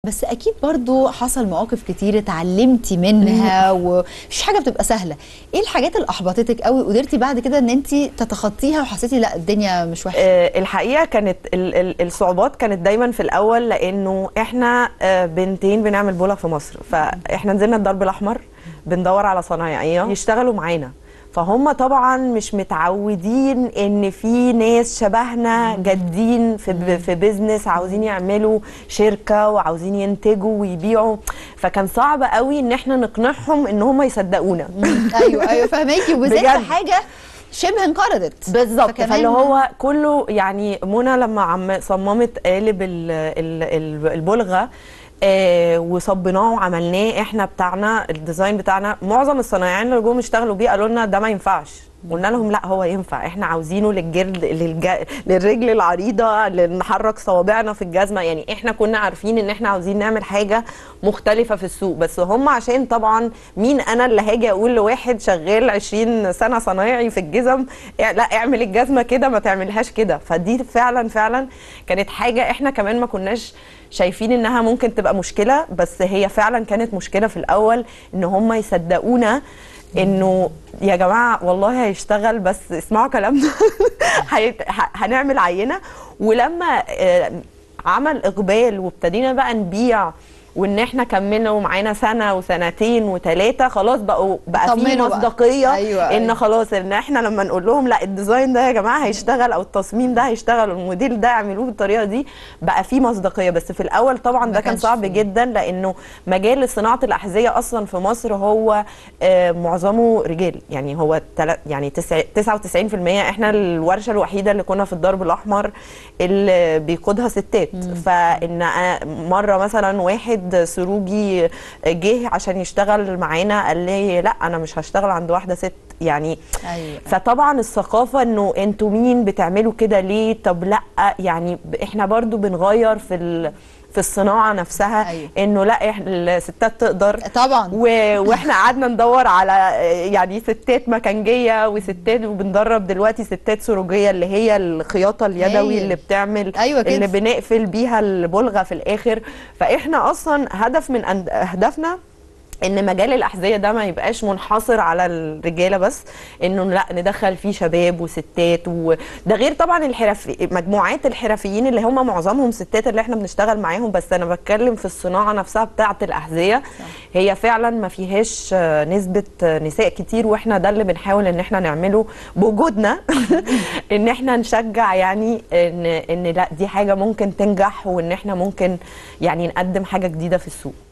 بس اكيد برضو حصل مواقف كتير اتعلمتي منها ومش حاجه بتبقى سهله ايه الحاجات اللي احبطتك قوي قدرتي بعد كده ان انت تتخطيها وحسيتي لا الدنيا مش وحشه آه، الحقيقه كانت ال- ال- الصعوبات كانت دايما في الاول لانه احنا آه، بنتين بنعمل بوله في مصر فاحنا نزلنا الدرب الاحمر بندور على صنايعيه يشتغلوا معانا فهم طبعا مش متعودين ان في ناس شبهنا جادين في ب- في بيزنس عاوزين يعملوا شركه وعاوزين ينتجوا ويبيعوا فكان صعب قوي ان احنا نقنعهم ان هم يصدقونا ايوه ايوه فهماكي وبالذات بجد. في حاجه شبه انقرضت بالظبط فكمان- فاللي هو كله يعني منى لما عم صممت قالب ال- ال- ال- البلغه آه وصبناه وعملناه احنا بتاعنا الديزاين بتاعنا معظم الصنايعيين اللي جم اشتغلوا بيه قالوا لنا ده ما ينفعش قلنا لهم لا هو ينفع احنا عاوزينه للجلد للج... للرجل العريضه لنحرك صوابعنا في الجزمه يعني احنا كنا عارفين ان احنا عاوزين نعمل حاجه مختلفه في السوق بس هم عشان طبعا مين انا اللي هاجي اقول لواحد شغال 20 سنه صنايعي في الجزم إيه، لا اعمل الجزمه كده ما تعملهاش كده فدي فعلا فعلا كانت حاجه احنا كمان ما كناش شايفين انها ممكن تبقى مشكله بس هي فعلا كانت مشكله في الاول ان هم يصدقونا انه يا جماعه والله هيشتغل بس اسمعوا كلامنا هيت- ه- هنعمل عينه ولما آه، عمل اقبال وابتدينا بقى نبيع وان احنا كملنا ومعانا سنه وسنتين وثلاثه خلاص بقوا بقى في طمنوا بقى. مصداقيه أيوة، ان أيوة. خلاص ان احنا لما نقول لهم لا الديزاين ده يا جماعه هيشتغل او التصميم ده هيشتغل والموديل ده اعملوه بالطريقه دي بقى في مصداقيه بس في الاول طبعا ما ده كان كانش صعب فيه. جدا لانه مجال صناعه الاحذيه اصلا في مصر هو آه، معظمه رجال يعني هو تلا- يعني تسع- 99% احنا الورشه الوحيده اللي كنا في الدرب الاحمر اللي بيقودها ستات فان أنا مره مثلا واحد سروجي جه عشان يشتغل معانا قال لي لا انا مش هشتغل عند واحده ست يعني ايوه فطبعا الثقافه انه انتوا مين بتعملوا كده ليه طب لا يعني ب- احنا برضو بنغير في ال- في الصناعه نفسها أيوة. انه لا احنا الستات تقدر طبعا و... واحنا قعدنا ندور على يعني ستات مكانجيه وستات وبندرب دلوقتي ستات سروجيه اللي هي الخياطه اليدوي هايل. اللي بتعمل أيوة كده. اللي بنقفل بيها البلغه في الاخر فاحنا اصلا هدف من أند- اهدافنا ان مجال الاحذيه ده ما يبقاش منحصر على الرجاله بس انه لا ندخل فيه شباب وستات وده غير طبعا الحرف مجموعات الحرفيين اللي هم معظمهم ستات اللي احنا بنشتغل معاهم بس انا بتكلم في الصناعه نفسها بتاعه الاحذيه هي فعلا ما فيهاش آه، نسبه آه، نساء كتير واحنا ده اللي بنحاول ان احنا نعمله بوجودنا ان احنا نشجع يعني ان ان لا دي حاجه ممكن تنجح وان احنا ممكن يعني نقدم حاجه جديده في السوق